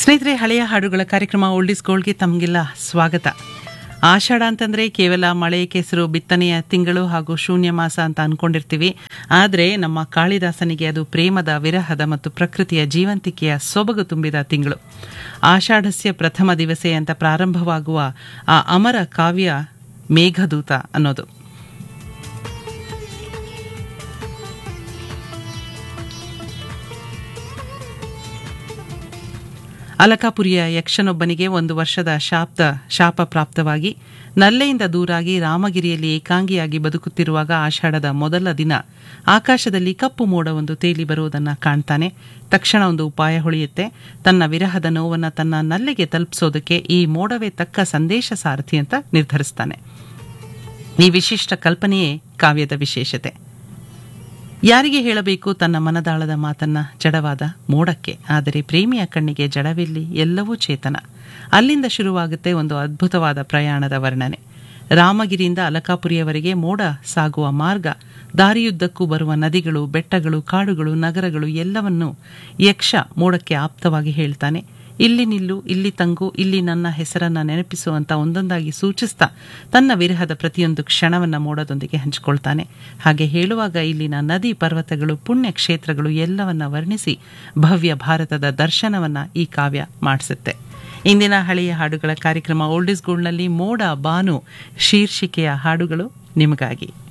ಸ್ನೇಹಿತರೆ ಹಳೆಯ ಹಾಡುಗಳ ಕಾರ್ಯಕ್ರಮ ಓಲ್ಡಿಸ್ ಗೋಲ್ಡ್ಗೆ ತಮಗೆಲ್ಲ ಸ್ವಾಗತ ಆಷಾಢ ಅಂತಂದ್ರೆ ಕೇವಲ ಮಳೆ ಕೆಸರು ಬಿತ್ತನೆಯ ತಿಂಗಳು ಹಾಗೂ ಶೂನ್ಯ ಮಾಸ ಅಂತ ಅನ್ಕೊಂಡಿರ್ತೀವಿ ಆದರೆ ನಮ್ಮ ಕಾಳಿದಾಸನಿಗೆ ಅದು ಪ್ರೇಮದ ವಿರಹದ ಮತ್ತು ಪ್ರಕೃತಿಯ ಜೀವಂತಿಕೆಯ ಸೊಬಗು ತುಂಬಿದ ತಿಂಗಳು ಆಷಾಢಸ್ಯ ಪ್ರಥಮ ದಿವಸೆ ಅಂತ ಪ್ರಾರಂಭವಾಗುವ ಆ ಅಮರ ಕಾವ್ಯ ಮೇಘದೂತ ಅನ್ನೋದು ಅಲಕಾಪುರಿಯ ಯಕ್ಷನೊಬ್ಬನಿಗೆ ಒಂದು ವರ್ಷದ ಶಾಪ್ತ ಶಾಪ ಪ್ರಾಪ್ತವಾಗಿ ನಲ್ಲೆಯಿಂದ ದೂರಾಗಿ ರಾಮಗಿರಿಯಲ್ಲಿ ಏಕಾಂಗಿಯಾಗಿ ಬದುಕುತ್ತಿರುವಾಗ ಆಷಾಢದ ಮೊದಲ ದಿನ ಆಕಾಶದಲ್ಲಿ ಕಪ್ಪು ಮೋಡವೊಂದು ತೇಲಿ ಬರುವುದನ್ನು ಕಾಣ್ತಾನೆ ತಕ್ಷಣ ಒಂದು ಉಪಾಯ ಹೊಳೆಯುತ್ತೆ ತನ್ನ ವಿರಹದ ನೋವನ್ನು ತನ್ನ ನಲ್ಲೆಗೆ ತಲುಪಿಸೋದಕ್ಕೆ ಈ ಮೋಡವೇ ತಕ್ಕ ಸಂದೇಶ ಸಾರಥಿ ಅಂತ ನಿರ್ಧರಿಸ್ತಾನೆ ಈ ವಿಶಿಷ್ಟ ಕಲ್ಪನೆಯೇ ಕಾವ್ಯದ ವಿಶೇಷತೆ ಯಾರಿಗೆ ಹೇಳಬೇಕು ತನ್ನ ಮನದಾಳದ ಮಾತನ್ನ ಜಡವಾದ ಮೋಡಕ್ಕೆ ಆದರೆ ಪ್ರೇಮಿಯ ಕಣ್ಣಿಗೆ ಜಡವಿಲ್ಲಿ ಎಲ್ಲವೂ ಚೇತನ ಅಲ್ಲಿಂದ ಶುರುವಾಗುತ್ತೆ ಒಂದು ಅದ್ಭುತವಾದ ಪ್ರಯಾಣದ ವರ್ಣನೆ ರಾಮಗಿರಿಯಿಂದ ಅಲಕಾಪುರಿಯವರೆಗೆ ಮೋಡ ಸಾಗುವ ಮಾರ್ಗ ದಾರಿಯುದ್ದಕ್ಕೂ ಬರುವ ನದಿಗಳು ಬೆಟ್ಟಗಳು ಕಾಡುಗಳು ನಗರಗಳು ಎಲ್ಲವನ್ನೂ ಯಕ್ಷ ಮೋಡಕ್ಕೆ ಆಪ್ತವಾಗಿ ಹೇಳ್ತಾನೆ ಇಲ್ಲಿ ನಿಲ್ಲು ಇಲ್ಲಿ ತಂಗು ಇಲ್ಲಿ ನನ್ನ ಹೆಸರನ್ನ ನೆನಪಿಸುವಂತ ಒಂದೊಂದಾಗಿ ಸೂಚಿಸ್ತಾ ತನ್ನ ವಿರಹದ ಪ್ರತಿಯೊಂದು ಕ್ಷಣವನ್ನ ಮೋಡದೊಂದಿಗೆ ಹಂಚಿಕೊಳ್ತಾನೆ ಹಾಗೆ ಹೇಳುವಾಗ ಇಲ್ಲಿನ ನದಿ ಪರ್ವತಗಳು ಪುಣ್ಯ ಕ್ಷೇತ್ರಗಳು ಎಲ್ಲವನ್ನ ವರ್ಣಿಸಿ ಭವ್ಯ ಭಾರತದ ದರ್ಶನವನ್ನ ಈ ಕಾವ್ಯ ಮಾಡಿಸುತ್ತೆ ಇಂದಿನ ಹಳೆಯ ಹಾಡುಗಳ ಕಾರ್ಯಕ್ರಮ ಓಲ್ಡ್ ಇಸ್ ಗೋಲ್ಡ್ನಲ್ಲಿ ಮೋಡ ಬಾನು ಶೀರ್ಷಿಕೆಯ ಹಾಡುಗಳು ನಿಮಗಾಗಿ